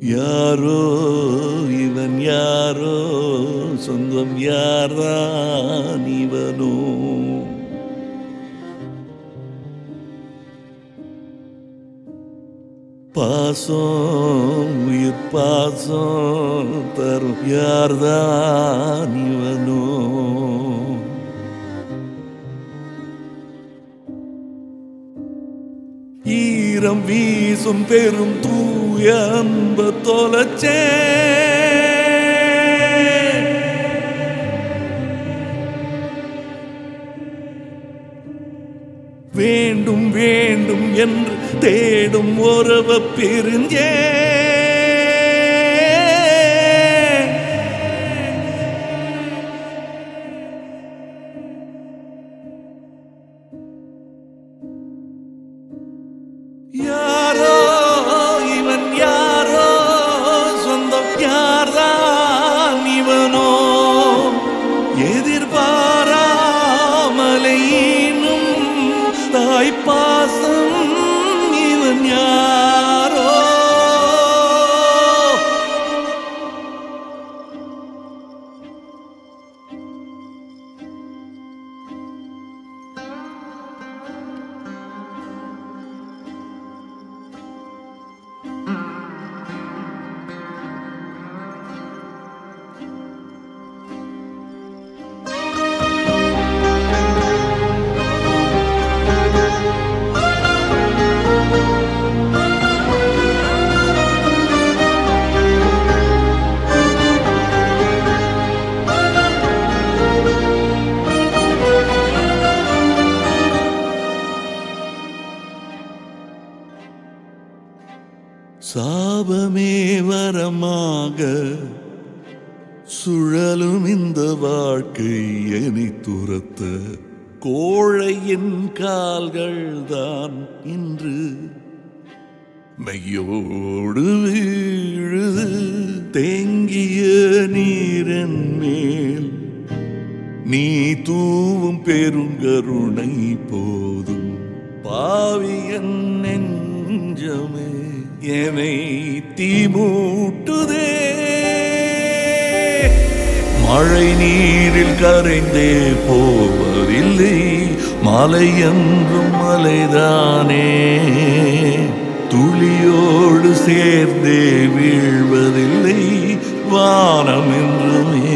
யாரோ இவன் யாரோ சொந்தம் யார்தான் இவனோ பாசம் உயிர் பாசம் தரும் யார்தான் இவனோ ஈரம் வீசும் பெரும் தூய அன்பு தொலைச்சே வேண்டும் வேண்டும் என்று தேடும் உறவ பிரிஞ்சே யாரோ இவன் யாரோ சொந்தம் யார்தான் இவனோ எதிர்பாராமலே இன்னும் தாய் பாசம் இவன் யாரோ சாபமே வரமாக சுழலும் இந்த வாழ்க்கை என்னை துரத்த கோழையின் கால்கள் தான் இன்று மையோடு வீழுது தேங்கிய நீரன் மேல் நீ தூவும் பெருங்கருணை போதும் பாவியன் நெஞ்சமே என்னை தீமூட்டுதே மழை நீரில் கரைந்தே போவதில்லை மலை என்றும் மலைதானே துளியோடு சேர்ந்தே வீழ்வதில்லை வானம் என்றுமே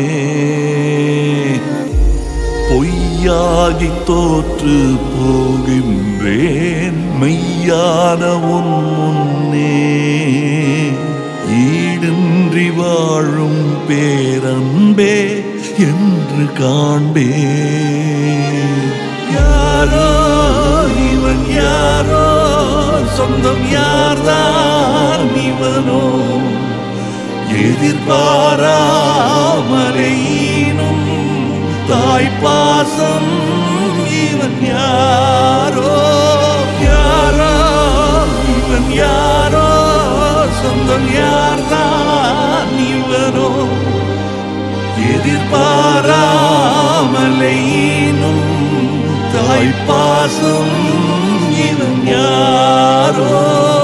பொய்யாகி தோற்று போகின்றேன் மெய்யான உன் முன்னே ஈடின்றி வாழும் பேரன்பே என்று காண்பே யாரோ இவன் யாரோ சொந்தம் யார்தான் இவனோ எதிர்பாராமலையினும் தாய் பாசம் இவன் யாரோ யாரோ இவன் யாரோ சொந்தம் யார்தான் இவனோ எதிர்பாராமலையினும் தாய் பாசம் இவன் யாரோ